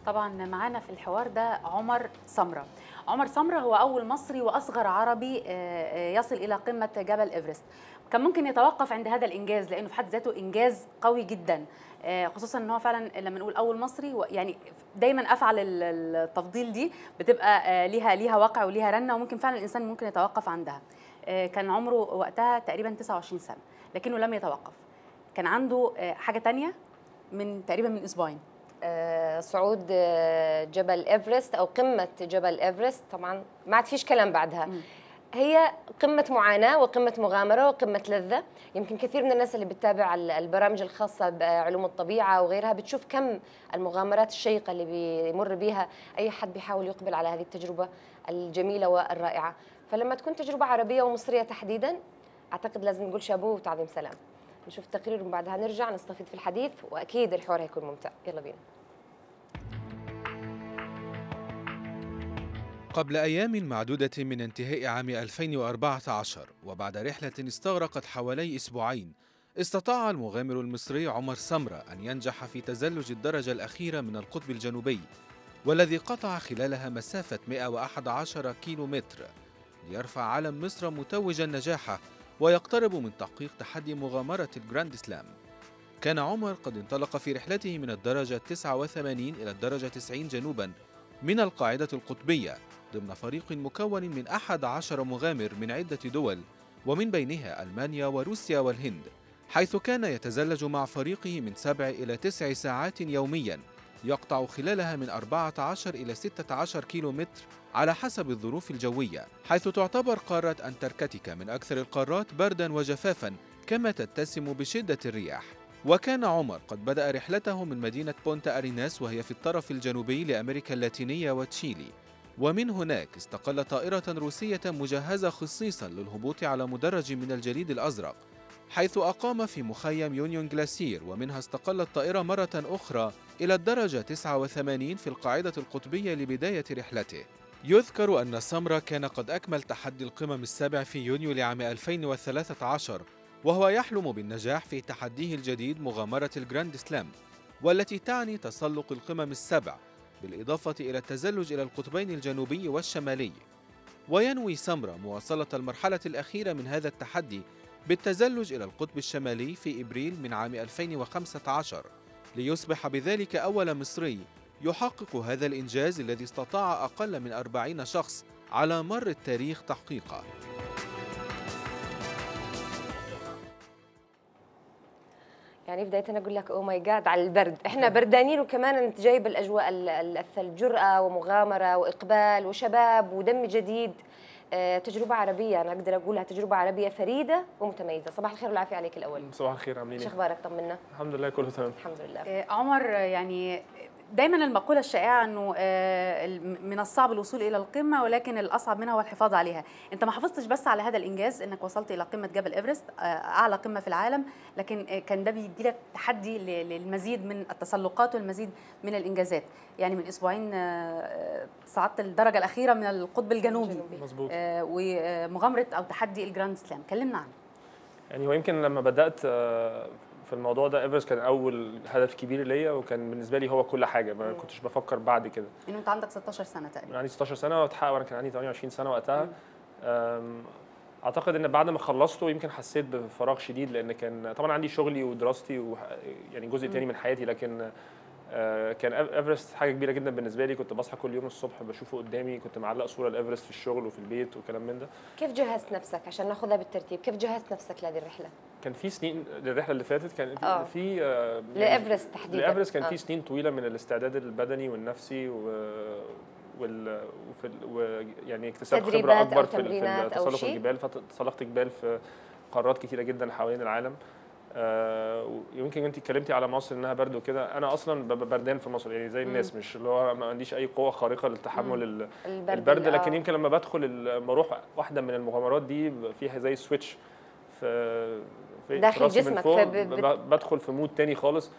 طبعا معانا في الحوار ده عمر سمره عمر سمره هو اول مصري واصغر عربي يصل الى قمه جبل ايفرست كان ممكن يتوقف عند هذا الانجاز لانه في حد ذاته انجاز قوي جدا خصوصا ان هو فعلا لما نقول اول مصري يعني دايما افعل التفضيل دي بتبقى ليها ليها وقع وليها رنه وممكن فعلا الانسان ممكن يتوقف عندها كان عمره وقتها تقريبا 29 سنه لكنه لم يتوقف كان عنده حاجه تانية من تقريبا من اسبوعين صعود جبل ايفرست او قمه جبل ايفرست طبعا ما عاد فيش كلام بعدها م. هي قمة معاناة وقمة مغامرة وقمة لذة يمكن كثير من الناس اللي بتتابع البرامج الخاصة بعلوم الطبيعة وغيرها بتشوف كم المغامرات الشيقة اللي بيمر بيها أي حد بيحاول يقبل على هذه التجربة الجميلة والرائعة فلما تكون تجربة عربية ومصرية تحديدا أعتقد لازم نقول شابوه وتعظيم سلام نشوف التقرير ومن بعدها نرجع نستفيد في الحديث وأكيد الحوار هيكون ممتع يلا بينا قبل أيام معدودة من انتهاء عام 2014 وبعد رحلة استغرقت حوالي أسبوعين استطاع المغامر المصري عمر سمرة أن ينجح في تزلج الدرجة الأخيرة من القطب الجنوبي والذي قطع خلالها مسافة 111 كيلو متر ليرفع علم مصر متوجا نجاحه ويقترب من تحقيق تحدي مغامرة الجراند سلام كان عمر قد انطلق في رحلته من الدرجة 89 إلى الدرجة 90 جنوبا من القاعدة القطبية ضمن فريق مكون من أحد عشر مغامر من عدة دول ومن بينها ألمانيا وروسيا والهند حيث كان يتزلج مع فريقه من سبع إلى تسع ساعات يوميا يقطع خلالها من 14 إلى 16 كيلو متر على حسب الظروف الجوية حيث تعتبر قارة أنتاركتيكا من أكثر القارات بردا وجفافا كما تتسم بشدة الرياح وكان عمر قد بدأ رحلته من مدينة بونتا أريناس وهي في الطرف الجنوبي لأمريكا اللاتينية وتشيلي ومن هناك استقل طائرة روسية مجهزة خصيصا للهبوط على مدرج من الجليد الأزرق حيث أقام في مخيم يونيون جلاسير ومنها استقل الطائرة مرة أخرى إلى الدرجة 89 في القاعدة القطبية لبداية رحلته يذكر أن سمرة كان قد أكمل تحدي القمم السابع في يونيو لعام 2013 وهو يحلم بالنجاح في تحديه الجديد مغامرة الجراند سلام والتي تعني تسلق القمم السبع بالإضافة إلى التزلج إلى القطبين الجنوبي والشمالي وينوي سمرة مواصلة المرحلة الأخيرة من هذا التحدي بالتزلج إلى القطب الشمالي في إبريل من عام 2015 ليصبح بذلك أول مصري يحقق هذا الإنجاز الذي استطاع أقل من 40 شخص على مر التاريخ تحقيقه يعني بداية أنا أقول لك أو ماي جاد على البرد، إحنا بردانين وكمان أنت جايب الأجواء الثلج جرأة ومغامرة وإقبال وشباب ودم جديد تجربة عربية أنا أقدر أقولها تجربة عربية فريدة ومتميزة، صباح الخير والعافية عليك الأول. صباح الخير عاملين إيه؟ شو أخبارك طمنا؟ الحمد لله كله تمام. الحمد لله. عمر يعني دايما المقوله الشائعه انه من الصعب الوصول الى القمه ولكن الاصعب منها هو الحفاظ عليها انت ما حافظتش بس على هذا الانجاز انك وصلت الى قمه جبل ايفرست اعلى قمه في العالم لكن كان ده بيدي لك تحدي للمزيد من التسلقات والمزيد من الانجازات يعني من اسبوعين صعدت الدرجه الاخيره من القطب الجنوبي مظبوط ومغامره او تحدي الجراند سلام كلمنا عنه يعني هو يمكن لما بدات في الموضوع ده ايفرست كان اول هدف كبير ليا وكان بالنسبه لي هو كل حاجه ما كنتش بفكر بعد كده انه انت عندك 16 سنه تقريبا عندي 16 سنه واتحقق وانا كان عندي 28 سنه وقتها اعتقد ان بعد ما خلصته يمكن حسيت بفراغ شديد لان كان طبعا عندي شغلي ودراستي ويعني جزء تاني من حياتي لكن كان ايفرست حاجه كبيره جدا بالنسبه لي كنت بصحى كل يوم الصبح بشوفه قدامي كنت معلق صوره لايفرست في الشغل وفي البيت وكلام من ده كيف جهزت نفسك عشان ناخذها بالترتيب كيف جهزت نفسك لهذه الرحله كان في سنين الرحله اللي فاتت كان آه. في آه لايفرست تحديدا لايفرست كان آه. في سنين طويله من الاستعداد البدني والنفسي و وال وفي ويعني اكتساب خبره اكبر في, في تسلق الجبال فتسلقت جبال في قارات كثيره جدا حوالين العالم آه يمكن انت اتكلمتي على مصر انها برد وكده انا اصلا بردان في مصر يعني زي الناس مم. مش اللي هو ما عنديش اي قوه خارقه للتحمل البرد, البرد لكن يمكن لما بدخل لما اروح واحده من المغامرات دي فيها زي سويتش في في داخل جسمك من فوق بدخل في مود تاني خالص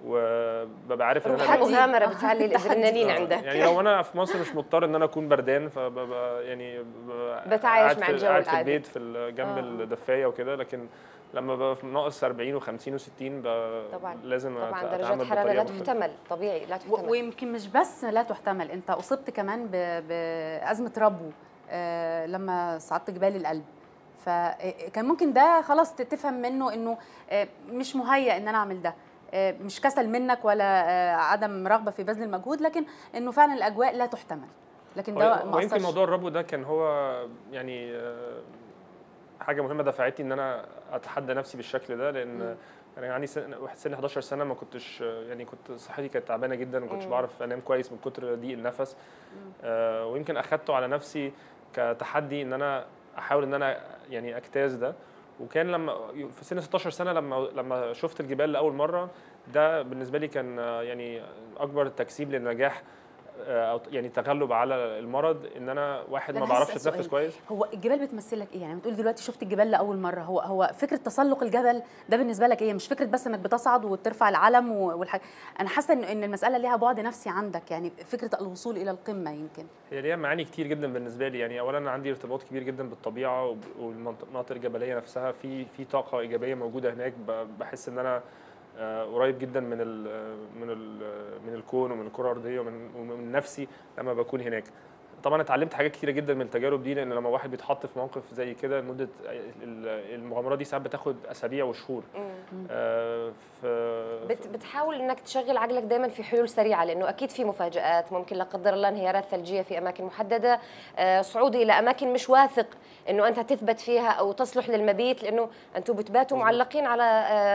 وببقى عارف ان انا مغامره بتعلي الادرينالين عندك يعني لو انا في مصر مش مضطر ان انا اكون بردان فببقى يعني بتعايش مع الجو قاعد في البيت في جنب آه. الدفايه وكده لكن لما ببقى في ناقص 40 و50 و60 طبعا لازم طبعا درجات الحراره لا تحتمل طبيعي لا تحتمل ويمكن مش بس لا تحتمل انت اصبت كمان بازمه ربو آه لما صعدت جبال القلب فكان ممكن ده خلاص تفهم منه انه آه مش مهيأ ان انا اعمل ده آه مش كسل منك ولا آه عدم رغبه في بذل المجهود لكن انه فعلا الاجواء لا تحتمل لكن ده ما ويمكن موضوع الربو ده كان هو يعني حاجه مهمه دفعتني ان انا اتحدى نفسي بالشكل ده لان انا يعني سن سن 11 سنه ما كنتش يعني كنت صحتي كانت تعبانه جدا ما كنتش بعرف انام كويس من كتر ضيق النفس آه ويمكن اخدته على نفسي كتحدي ان انا احاول ان انا يعني اجتاز ده وكان لما في سن 16 سنه لما لما شفت الجبال لاول مره ده بالنسبه لي كان يعني اكبر تكسيب للنجاح او يعني تغلب على المرض ان انا واحد ما بعرفش اتنفس كويس هو الجبال بتمثل لك ايه يعني بتقول دلوقتي شفت الجبال لاول مره هو هو فكره تسلق الجبل ده بالنسبه لك ايه مش فكره بس انك بتصعد وترفع العلم والحاجة. انا حاسه ان ان المساله ليها بعد نفسي عندك يعني فكره الوصول الى القمه يمكن هي ليها معاني كتير جدا بالنسبه لي يعني اولا انا عندي ارتباط كبير جدا بالطبيعه والمناطق الجبليه نفسها في في طاقه ايجابيه موجوده هناك بحس ان انا قريب جدا من ال من ال من الكون ومن الكره الارضيه ومن, ومن نفسي لما بكون هناك طبعا اتعلمت حاجات كتيره جدا من التجارب دي لان لما واحد بيتحط في موقف زي كده مده المغامرات دي ساعات بتاخد اسابيع وشهور آه ف... بت بتحاول انك تشغل عقلك دايما في حلول سريعه لانه اكيد في مفاجات ممكن لا قدر الله انهيارات ثلجيه في اماكن محدده آه صعودي الى اماكن مش واثق انه انت تثبت فيها او تصلح للمبيت لانه انتم بتباتوا معلقين على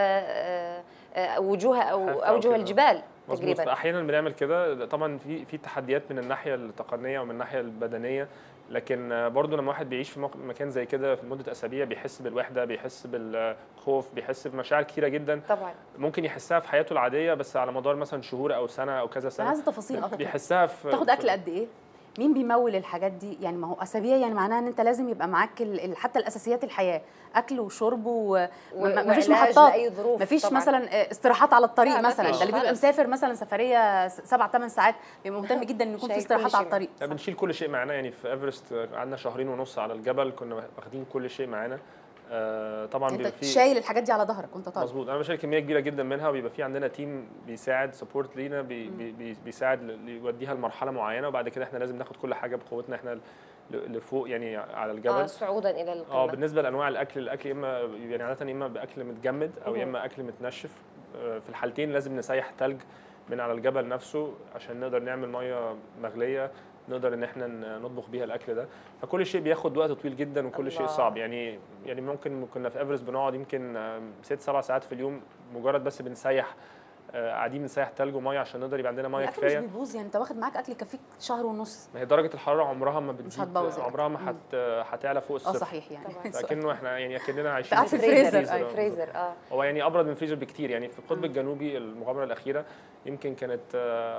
آه وجوه او اوجه الجبال تقريبا فاحيانا بنعمل كده طبعا في في تحديات من الناحيه التقنيه ومن الناحيه البدنيه لكن برضه لما واحد بيعيش في مكان زي كده في مده اسابيع بيحس بالوحده بيحس بالخوف بيحس بمشاعر كثيره جدا طبعا ممكن يحسها في حياته العاديه بس على مدار مثلا شهور او سنه او كذا سنه عايز تفاصيل اكتر بيحسها في تاخد اكل قد ايه مين بيمول الحاجات دي يعني ما هو اسابيع يعني معناها ان انت لازم يبقى معاك حتى الاساسيات الحياه اكل وشرب وما فيش محطات ما فيش مثلا استراحات على الطريق مثلا ده اللي بيبقى مسافر مثلا سفريه سبع ثمان ساعات بيبقى مهتم جدا ان يكون في استراحات على الطريق بنشيل كل شيء معانا يعني في ايفرست قعدنا شهرين ونص على الجبل كنا واخدين كل شيء معانا آه طبعا انت في شايل الحاجات دي على ظهرك وانت طالع مظبوط انا بشيل كميه كبيره جدا منها وبيبقى في عندنا تيم بيساعد سبورت لينا بي بي بيساعد يوديها لمرحله معينه وبعد كده احنا لازم ناخد كل حاجه بقوتنا احنا لفوق يعني على الجبل اه صعودا الى القمه اه بالنسبه لانواع الاكل الاكل اما يعني عاده اما باكل متجمد او يا اما اكل متنشف في الحالتين لازم نسيح ثلج من على الجبل نفسه عشان نقدر نعمل ميه مغليه نقدر ان احنا نطبخ بيها الاكل ده فكل شيء بياخد وقت طويل جدا وكل الله. شيء صعب يعني يعني ممكن كنا في ايفرست بنقعد يمكن ست سبع ساعات في اليوم مجرد بس بنسيح قاعدين بنسيح ثلج وميه عشان نقدر يبقى عندنا ميه كفايه مش بيبوظ يعني انت واخد معاك اكل يكفيك شهر ونص ما هي درجه الحراره عمرها ما مش بتزيد هتبوظ عمرها ما هت هتعلى فوق الصفر اه صحيح يعني لكنه احنا يعني اكننا عايشين في فريزر في فريزر اه هو يعني ابرد من فريزر بكتير يعني في القطب الجنوبي المغامره الاخيره يمكن كانت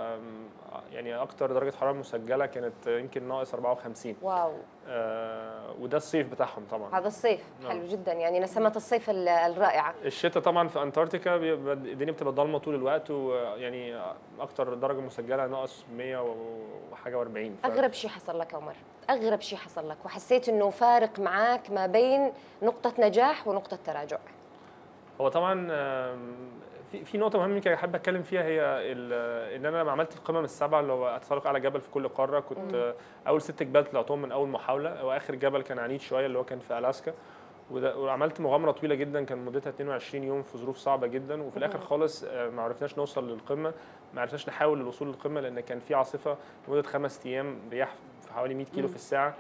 يعني اكتر درجه حراره مسجله كانت يمكن ناقص 54 واو آه وده الصيف بتاعهم طبعا هذا الصيف حلو جدا يعني نسمات الصيف الرائعه الشتاء طبعا في انتاركتيكا الدنيا بتبقى ضلمه طول الوقت ويعني اكتر درجه مسجله ناقص 100 وحاجه و40 ف... اغرب شيء حصل لك عمر اغرب شيء حصل لك وحسيت انه فارق معاك ما بين نقطه نجاح ونقطه تراجع هو طبعا في في نقطه مهمه يمكن احب اتكلم فيها هي ان انا لما عملت القمم السبعه اللي هو اتسلق على جبل في كل قاره كنت مم. اول ست جبال طلعتهم من اول محاوله واخر جبل كان عنيد شويه اللي هو كان في الاسكا وعملت مغامره طويله جدا كان مدتها 22 يوم في ظروف صعبه جدا وفي الاخر خالص ما عرفناش نوصل للقمه ما عرفناش نحاول للوصول للقمه لان كان في عاصفه لمده خمس ايام رياح في حوالي 100 كيلو في الساعه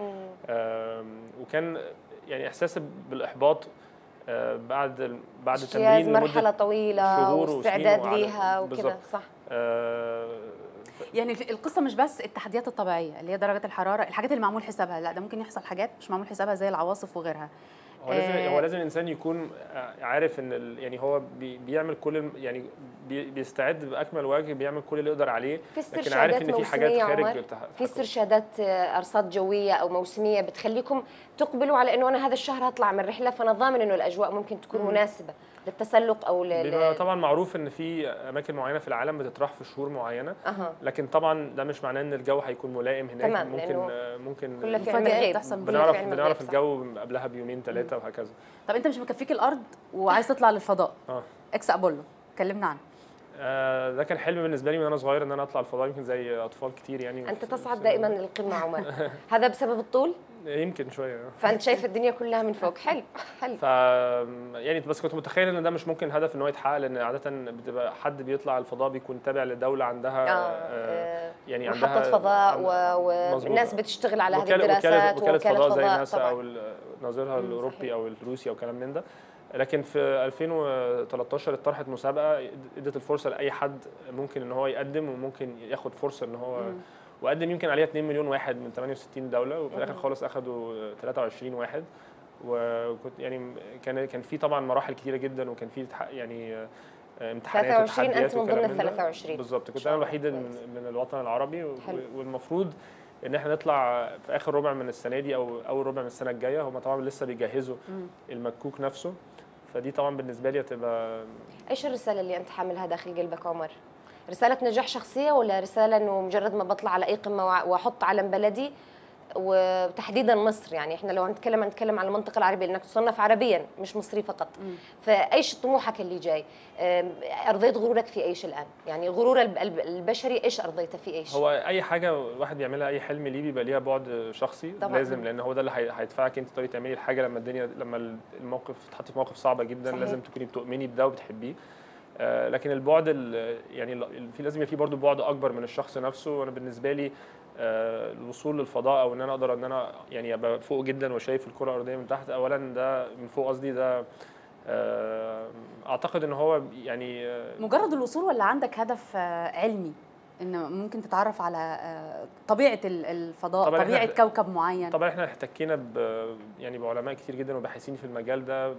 وكان يعني احساس بالاحباط بعد بعد تمرين مرحله طويله واستعداد ليها وكده صح آه يعني القصه مش بس التحديات الطبيعيه اللي هي درجه الحراره الحاجات اللي معمول حسابها لا ده ممكن يحصل حاجات مش معمول حسابها زي العواصف وغيرها هو لازم آه هو لازم الانسان يكون عارف ان يعني هو بي بيعمل كل يعني بي بيستعد باكمل وجه بيعمل كل اللي يقدر عليه في لكن عارف ان في حاجات خارج في استرشادات ارصاد جويه او موسميه بتخليكم تقبلوا على انه انا هذا الشهر هطلع من رحله فانا ضامن انه الاجواء ممكن تكون مناسبه للتسلق او لل... طبعا معروف ان في اماكن معينه في العالم بتطرح في شهور معينه أه. لكن طبعا ده مش معناه ان الجو هيكون ملائم هناك تمام ممكن ممكن كل في تحصل بنعرف بنعرف الجو قبلها بيومين ثلاثه وهكذا طب انت مش مكفيك الارض وعايز تطلع للفضاء اه اكس ابولو كلمنا عنه آه ده كان حلم بالنسبه لي من وانا صغير ان انا اطلع الفضاء يمكن زي اطفال كتير يعني انت تصعد دائما للقمه عمر هذا بسبب الطول يمكن شويه فانت شايف الدنيا كلها من فوق حلو حلو ف يعني بس كنت متخيل ان ده مش ممكن هدف ان هو يتحقق لان عاده بتبقى حد بيطلع الفضاء بيكون تابع لدوله عندها آه آه يعني عندها محطه فضاء والناس بتشتغل على هذه الدراسات وكاله فضاء زي ناسا او ناظرها الاوروبي او الروسي او كلام من ده لكن في 2013 اتطرحت مسابقه ادت الفرصه لاي حد ممكن ان هو يقدم وممكن ياخد فرصه ان هو مم. وقدم يمكن عليها 2 مليون واحد من 68 دوله وفي الاخر خالص اخذوا 23 واحد وكنت يعني كان كان في طبعا مراحل كتيره جدا وكان في يعني امتحانات 23 انت من ضمن ال 23 بالظبط كنت انا الوحيد من الوطن العربي حلو. والمفروض ان احنا نطلع في اخر ربع من السنه دي او اول ربع من السنه الجايه هم طبعا لسه بيجهزوا المكوك نفسه فدي طبعا بالنسبه لي هتبقى ايش الرساله اللي انت حاملها داخل قلبك عمر رساله نجاح شخصيه ولا رساله انه مجرد ما بطلع على اي قمه واحط علم بلدي وتحديدا مصر يعني احنا لو هنتكلم هنتكلم عن المنطقه العربيه لانك تصنف عربيا مش مصري فقط م. فايش طموحك اللي جاي ارضيت غرورك في ايش الان يعني غرور البشري ايش ارضيته في ايش هو اي حاجه الواحد بيعملها اي حلم ليه بيبقى ليها بعد شخصي طبعا. لازم لان هو ده اللي هيدفعك انت تقدري تعملي الحاجه لما الدنيا لما الموقف تحطي في موقف صعبه جدا صحيح. لازم تكوني بتؤمني بده وبتحبيه آه لكن البعد يعني في لازم يبقى في برضه بعد اكبر من الشخص نفسه وانا بالنسبه لي آه الوصول للفضاء او ان انا اقدر ان انا يعني ابقى فوق جدا وشايف الكره الارضيه من تحت اولا ده من فوق قصدي ده آه اعتقد ان هو يعني مجرد الوصول ولا عندك هدف علمي ان ممكن تتعرف على طبيعه الفضاء طبعًا طبيعه كوكب معين طبعا احنا احتكينا ب يعني بعلماء كتير جدا وباحثين في المجال ده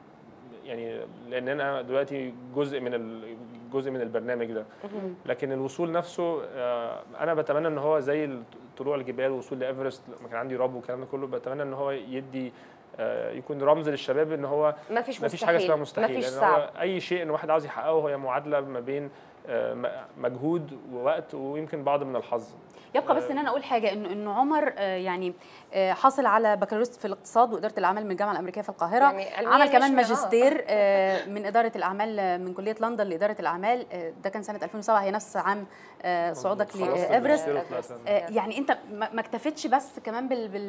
يعني لان انا دلوقتي جزء من جزء من البرنامج ده لكن الوصول نفسه انا بتمنى ان هو زي طلوع الجبال والوصول لايفرست لما كان عندي رب والكلام ده كله بتمنى ان هو يدي يكون رمز للشباب ان هو ما فيش ما فيش حاجه اسمها مستحيل ما فيش صعب. اي شيء ان واحد عاوز يحققه هي معادله ما بين مجهود ووقت ويمكن بعض من الحظ يبقى بس ان انا اقول حاجه انه انه عمر يعني حاصل على بكالوريوس في الاقتصاد واداره الاعمال من الجامعه الامريكيه في القاهره يعني عمل كمان ماجستير من اداره الاعمال من كليه لندن لاداره الاعمال ده كان سنه 2007 هي نفس عام صعودك لايفرست يعني انت ما اكتفيتش بس كمان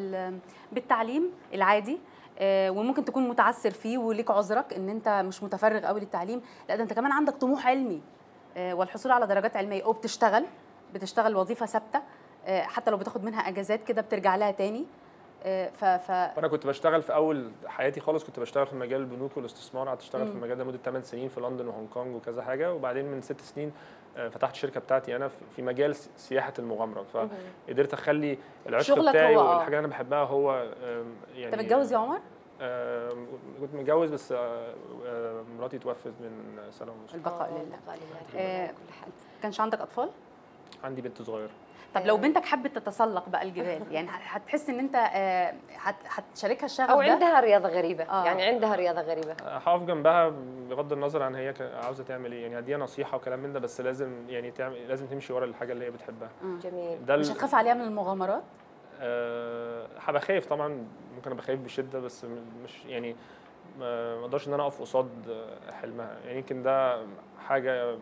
بالتعليم العادي وممكن تكون متعثر فيه وليك عذرك ان انت مش متفرغ قوي للتعليم لا ده انت كمان عندك طموح علمي والحصول على درجات علميه وبتشتغل بتشتغل وظيفه ثابته حتى لو بتاخد منها اجازات كده بترجع لها تاني ف ف انا كنت بشتغل في اول حياتي خالص كنت بشتغل في مجال البنوك والاستثمار قعدت اشتغل في المجال ده مده 8 سنين في لندن وهونج كونج وكذا حاجه وبعدين من ست سنين فتحت الشركه بتاعتي انا في مجال سياحه المغامره فقدرت اخلي العشق بتاعي والحاجه اللي انا بحبها هو يعني انت متجوز يا عمر؟ آه كنت متجوز بس آه آه مراتي توفت من سنه ونص البقاء لله آه كل حاجه كانش عندك اطفال؟ عندي بنت صغيره طب لو بنتك حبت تتسلق بقى الجبال يعني هتحس ان انت هتشاركها الشغف او عندها رياضه غريبه آه. يعني عندها رياضه غريبه هقف جنبها بغض النظر عن هي عاوزه تعمل ايه يعني هديها نصيحه وكلام من ده بس لازم يعني تعمل لازم تمشي ورا الحاجه اللي هي بتحبها جميل ده مش هتخاف عليها من المغامرات أه هبقى خايف طبعا ممكن ابقى خايف بشده بس مش يعني ما اقدرش ان انا اقف قصاد حلمها يعني يمكن ده حاجه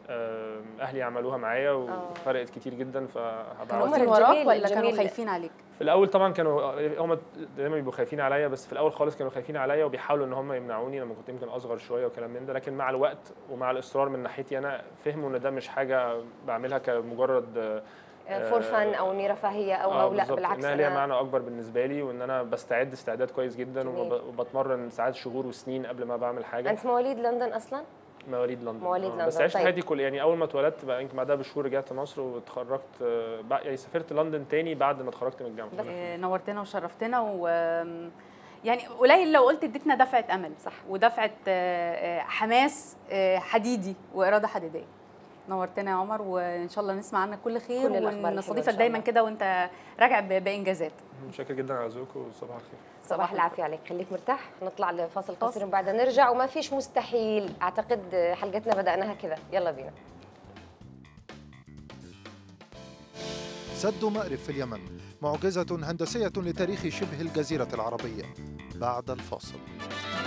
اهلي عملوها معايا وفرقت كتير جدا فهبقى كانوا وراك ولا كانوا خايفين عليك؟ في الاول طبعا كانوا هم دايما بيبقوا خايفين عليا بس في الاول خالص كانوا خايفين عليا وبيحاولوا ان هم يمنعوني لما كنت يمكن اصغر شويه وكلام من ده لكن مع الوقت ومع الاصرار من ناحيتي انا فهموا ان ده مش حاجه بعملها كمجرد فور فن او اني رفاهيه او او لا بالعكس انها ليها معنى اكبر بالنسبه لي وان انا بستعد استعداد كويس جدا وبتمرن ساعات شهور وسنين قبل ما بعمل حاجه انت مواليد لندن اصلا؟ مواليد لندن مواليد لندن بس عشت طيب. حياتي كل يعني اول ما اتولدت بقى يمكن بعدها بشهور رجعت مصر واتخرجت يعني سافرت لندن تاني بعد ما اتخرجت من الجامعه نورتنا وشرفتنا و يعني قليل لو قلت اديتنا دفعه امل صح ودفعه حماس حديدي واراده حديديه نورتنا يا عمر وان شاء الله نسمع عنك كل خير ونستضيفك دايما كده وانت راجع بانجازات متشكر جدا على ذوقكم وصباح الخير صباح العافيه عليك خليك مرتاح نطلع لفاصل قصير وبعدها نرجع وما فيش مستحيل اعتقد حلقتنا بداناها كذا يلا بينا سد مأرب في اليمن معجزة هندسية لتاريخ شبه الجزيرة العربية بعد الفاصل